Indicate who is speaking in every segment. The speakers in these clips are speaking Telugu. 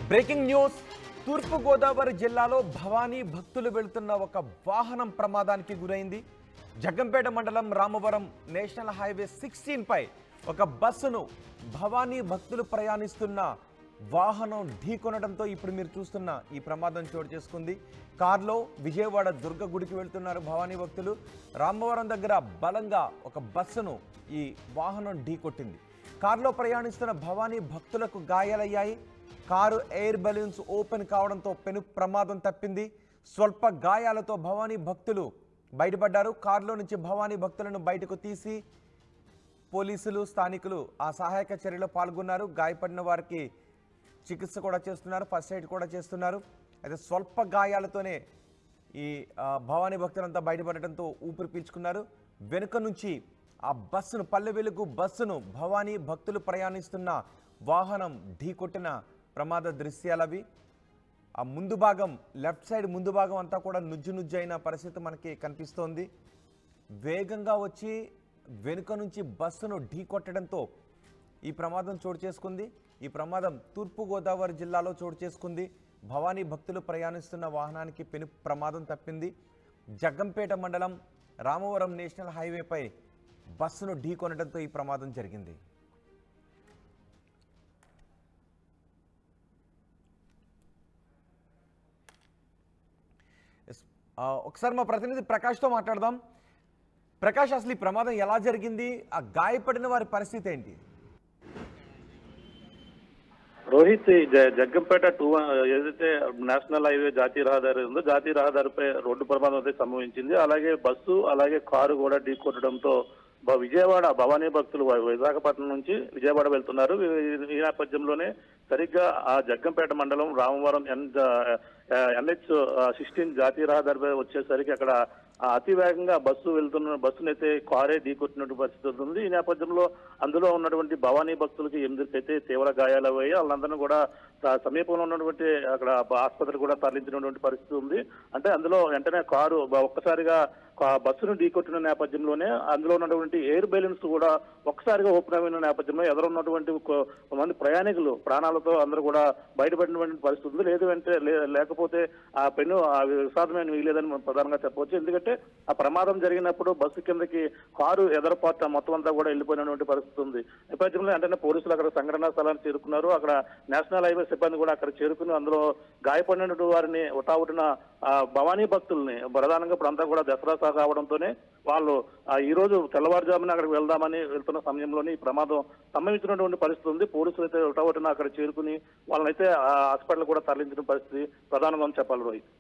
Speaker 1: బ్రేకింగ్ న్యూస్ తూర్పు గోదావరి జిల్లాలో భవానీ భక్తులు వెళ్తున్న ఒక వాహనం ప్రమాదానికి గురైంది జగ్గంపేట మండలం రామవరం నేషనల్ హైవే సిక్స్టీన్ పై ఒక బస్సును భవానీ భక్తులు ప్రయాణిస్తున్న వాహనం ఢీకొనడంతో ఇప్పుడు మీరు చూస్తున్న ఈ ప్రమాదం చోటు చేసుకుంది కారులో విజయవాడ దుర్గ గుడికి వెళ్తున్నారు భవానీ భక్తులు రామవరం దగ్గర బలంగా ఒక బస్సును ఈ వాహనం ఢీకొట్టింది కారులో ప్రయాణిస్తున్న భవానీ భక్తులకు గాయాలయ్యాయి కారు ఎయిర్ బెలూన్స్ ఓపెన్ కావడంతో పెను ప్రమాదం తప్పింది స్వల్ప గాయాలతో భవానీ భక్తులు బయటపడ్డారు కారులో నుంచి భవానీ భక్తులను బయటకు తీసి పోలీసులు స్థానికులు ఆ సహాయక చర్యలో పాల్గొన్నారు గాయపడిన వారికి చికిత్స కూడా చేస్తున్నారు ఫస్ట్ ఎయిడ్ కూడా చేస్తున్నారు అయితే స్వల్ప గాయాలతోనే ఈ ఆ, భవానీ భక్తులంతా బయటపడటంతో ఊపిరి పీల్చుకున్నారు వెనుక నుంచి ఆ బస్సును పల్లె వెలుగు బస్సును భవానీ భక్తులు ప్రయాణిస్తున్న వాహనం ఢీకొట్టిన ప్రమాద దృశ్యాలవి ఆ ముందు భాగం లెఫ్ట్ సైడ్ ముందు భాగం అంతా కూడా నుజ్జు నుజ్జు అయిన పరిస్థితి మనకి కనిపిస్తోంది వేగంగా వచ్చి వెనుక నుంచి బస్సును ఢీకొట్టడంతో ఈ ప్రమాదం చోటు చేసుకుంది ఈ ప్రమాదం తూర్పు గోదావరి జిల్లాలో చోటు చేసుకుంది భవానీ భక్తులు ప్రయాణిస్తున్న వాహనానికి పెను ప్రమాదం తప్పింది జగ్గంపేట మండలం రామవరం నేషనల్ హైవేపై బస్సును ఢీకొనడంతో ఈ ప్రమాదం జరిగింది ఎస్. ఆ, ఒకసారి మా ప్రతినిధి ప్రకాష్తో మాట్లాడదాం ప్రకాష్ అసలు ఈ ప్రమాదం ఎలా జరిగింది ఆ గాయపడిన వారి పరిస్థితి ఏంటి
Speaker 2: రోహిత్ ఈ జ- జగ్గంపేట టూ ఏదైతే నేషనల్ హైవే జాతీయ రహదారి ఉందో జాతీయ రహదారిపై రోడ్డు ప్రమాదం అయితే సంభవించింది అలాగే బస్సు అలాగే కారు కూడా ఢీకొట్టడంతో బ- విజయవాడ భవానీ భక్తులు వ- విశాఖపట్నం నుంచి విజయవాడ వెళ్తున్నారు ఈ- ఈ నేపథ్యంలోనే సరిగ్గా ఆ జగ్గంపేట మండలం రామవరం ఎన్ ఎన్హెచ్ సిక్స్టీన్ జాతీయ రహదారిపై వచ్చేసరికి అక్కడ ఆ అతి వేగంగా బస్సు వెళ్తున్న బస్సునైతే కారే ఢీకొట్టినట్టు పరిస్థితి ఉంది ఈ నేపథ్యంలో అందులో ఉన్నటువంటి భవానీ భక్తులకి ఎనిమిదికైతే తీవ్ర గాయాలయ్యాయి వాళ్ళందరినీ కూడా స- సమీపంలో ఉన్నటువంటి అక్కడ ఆసుపత్రికి కూడా తరలించినటువంటి పరిస్థితి ఉంది అంటే అందులో వెంటనే కారు బ- ఒక్కసారిగా కా- బస్సును ఢీకొట్టిన నేపథ్యంలోనే అందులో ఉన్నటువంటి ఎయిర్ బెలూన్స్ కూడా ఒక్కసారిగా ఓపెన్ అయిన నేపథ్యంలో ఎదురున్నటువంటి కొ- కొంతమంది ప్రయాణికులు ప్రాణాలతో అందరూ కూడా బయటపడినటువంటి పరిస్థితి ఉంది లేదు అంటే లే- లేకపోతే ఆ పెను ఆ విషాదమైన వీలేదని మనం ప్రధానంగా చెప్పవచ్చు ఎందుకంటే ఆ ప్రమాదం జరిగినప్పుడు బస్సు కిందకి కారు ఎదరపాట మొత్తం అంతా కూడా వెళ్ళిపోయినటువంటి పరిస్థితి ఉంది నేపథ్యంలో వెంటనే పోలీసులు అక్కడ సంఘటనా స్థలానికి చేరుకున్నారు అక్కడ నేషనల్ హైవే సిబ్బంది కూడా అక్కడ చేరుకుని అందులో గాయపడినటువంటి వారిని ఉటావుటిన ఆ, భవానీ భక్తుల్ని ప్రధానంగా ఇప్పుడు అంతా కూడా దసరా సాగు కావడంతోనే వాళ్ళు ఆ, ఈ రోజు తెల్లవారుజామున అక్కడికి వెళ్దామని వెళ్తున్న సమయంలోనే ఈ ప్రమాదం సంభవించినటువంటి పరిస్థితి ఉంది పోలీసులు అయితే ఉటావుటిన అక్కడ చేరుకుని వాళ్ళనైతే ఆ హాస్పిటల్ కూడా తరలించిన పరిస్థితి ప్రధానంగా ఉంది చెప్పాలి రోహిత్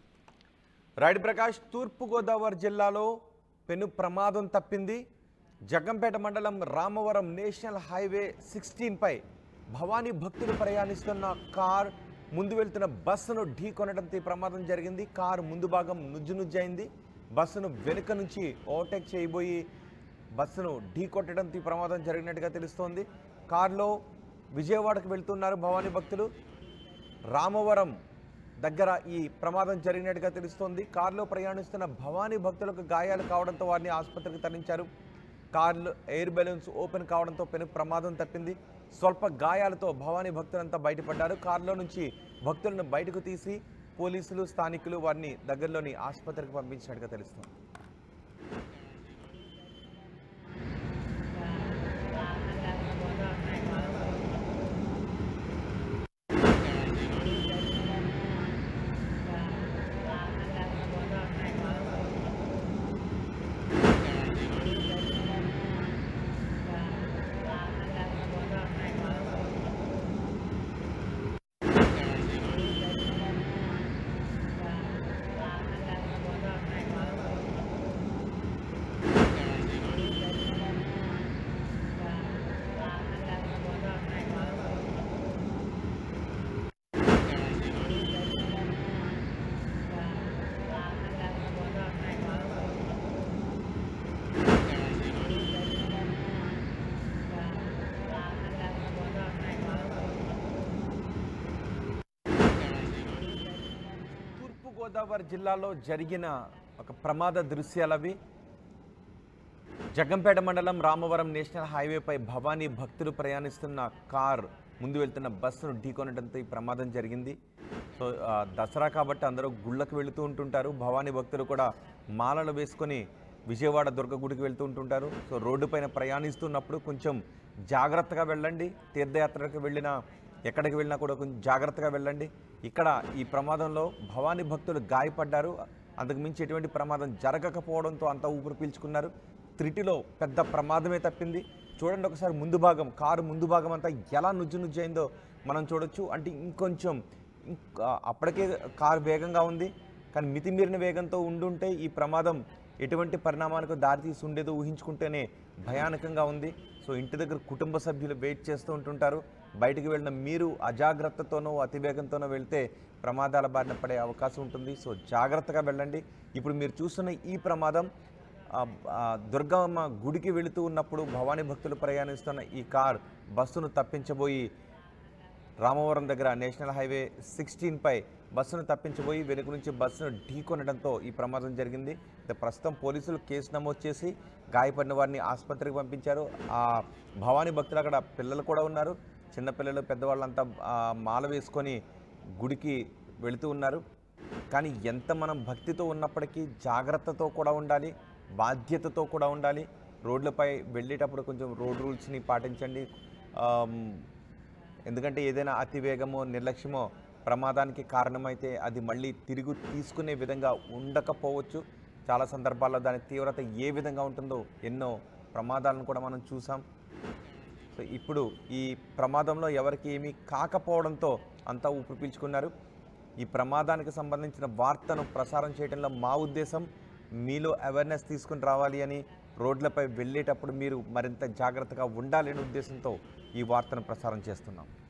Speaker 1: రైడ్ ప్రకాష్ తూర్పు గోదావరి జిల్లాలో పెను ప్రమాదం తప్పింది జగ్గంపేట మండలం రామవరం నేషనల్ హైవే సిక్స్టీన్ పై భవానీ భక్తులు ప్రయాణిస్తున్న కార్ ముందు వెళ్తున్న బస్సును ఢీ కొనడంతో ఈ ప్రమాదం జరిగింది కారు ముందు భాగం నుజ్జు నుజ్జైంది బస్సును వెనుక నుంచి ఓవర్టేక్ చేయబోయి బస్సును ఢీ కొట్టడంతో ఈ ప్రమాదం జరిగినట్టుగా తెలుస్తోంది కారులో విజయవాడకు వెళ్తున్నారు భవానీ భక్తులు రామవరం దగ్గర ఈ ప్రమాదం జరిగినట్టుగా తెలుస్తోంది కారులో ప్రయాణిస్తున్న భవానీ భక్తులకు గాయాలు కావడంతో వారిని ఆసుపత్రికి తరలించారు కార్లు ఎయిర్ బెలూన్స్ ఓపెన్ కావడంతో పెను ప్రమాదం తప్పింది స్వల్ప గాయాలతో భవానీ భక్తులంతా బయటపడ్డారు కారులో నుంచి భక్తులను బయటకు తీసి పోలీసులు స్థానికులు వారిని దగ్గరలోని ఆసుపత్రికి పంపించినట్టుగా తెలుస్తోంది తూర్పుగోదావరి జిల్లాలో జరిగిన ఒక ప్రమాద దృశ్యాలవి జగ్గంపేట మండలం రామవరం నేషనల్ హైవేపై భవానీ భక్తులు ప్రయాణిస్తున్న కార్ ముందు వెళ్తున్న బస్సును ఢీకొనడంతో ఈ ప్రమాదం జరిగింది సో ఆ, దసరా కాబట్టి అందరూ గుళ్ళకు వెళుతూ ఉంటుంటారు భవానీ భక్తులు కూడా మాలలు వేసుకొని విజయవాడ దుర్గ గుడికి వెళ్తూ ఉంటుంటారు సో రోడ్డు పైన ప్రయాణిస్తున్నప్పుడు కొంచెం జాగ్రత్తగా వెళ్ళండి తీర్థయాత్రకు వెళ్ళిన ఎక్కడికి వెళ్ళినా కూడా కొంచెం జాగ్రత్తగా వెళ్ళండి ఇక్కడ ఈ ప్రమాదంలో భవానీ భక్తులు గాయపడ్డారు అంతకు మించి ఎటువంటి ప్రమాదం జరగకపోవడంతో అంతా ఊపిరి పీల్చుకున్నారు త్రిటిలో పెద్ద ప్రమాదమే తప్పింది చూడండి ఒకసారి ముందు భాగం కారు ముందు భాగం అంతా ఎలా నుజ్జు నుజ్జు అయిందో మనం చూడొచ్చు అంటే ఇంకొంచెం ఇంకా అప్పటికే కారు వేగంగా ఉంది కానీ మితిమీరిన వేగంతో ఉండుంటే ఈ ప్రమాదం ఎటువంటి పరిణామానికి దారితీసి ఉండేదో ఊహించుకుంటేనే భయానకంగా ఉంది సో ఇంటి దగ్గర కుటుంబ సభ్యులు వెయిట్ చేస్తూ ఉంటుంటారు బయటికి వెళ్ళిన మీరు అజాగ్రత్తతోనో అతివేగంతోనో వెళ్తే ప్రమాదాల బారిన పడే అవకాశం ఉంటుంది సో జాగ్రత్తగా వెళ్ళండి ఇప్పుడు మీరు చూస్తున్న ఈ ప్రమాదం ఆ, ఆ, దుర్గమ్మ గుడికి వెళుతూ ఉన్నప్పుడు భవానీ భక్తులు ప్రయాణిస్తున్న ఈ కార్ బస్సును తప్పించబోయి రామవరం దగ్గర నేషనల్ హైవే సిక్స్టీన్ పై బస్సును తప్పించబోయి వెనుక నుంచి బస్సును ఢీకొనడంతో ఈ ప్రమాదం జరిగింది అయితే ప్రస్తుతం పోలీసులు కేసు నమోదు చేసి గాయపడిన వారిని ఆసుపత్రికి పంపించారు ఆ భవానీ భక్తులు అక్కడ పిల్లలు కూడా ఉన్నారు చిన్నపిల్లలు పెద్దవాళ్ళంతా ఆ, మాల వేసుకొని గుడికి వెళుతూ ఉన్నారు కానీ ఎంత మనం భక్తితో ఉన్నప్పటికీ జాగ్రత్తతో కూడా ఉండాలి బాధ్యతతో కూడా ఉండాలి రోడ్లపై వెళ్ళేటప్పుడు కొంచెం రోడ్ రూల్స్ని పాటించండి ఆమ్, ఎందుకంటే ఏదైనా అతి వేగమో నిర్లక్ష్యమో ప్రమాదానికి కారణమైతే అది మళ్ళీ తిరిగి తీసుకునే విధంగా ఉండకపోవచ్చు చాలా సందర్భాల్లో దాని తీవ్రత ఏ విధంగా ఉంటుందో ఎన్నో ప్రమాదాలను కూడా మనం చూసాం సో ఇప్పుడు ఈ ప్రమాదంలో ఎవరికి ఏమీ కాకపోవడంతో అంతా ఊపిరి పీల్చుకున్నారు ఈ ప్రమాదానికి సంబంధించిన వార్తను ప్రసారం చేయడంలో మా ఉద్దేశం మీలో అవేర్నెస్ తీసుకుని రావాలి అని రోడ్లపై వెళ్ళేటప్పుడు మీరు మరింత జాగ్రత్తగా ఉండాలనే ఉద్దేశంతో ఈ వార్తను ప్రసారం చేస్తున్నాం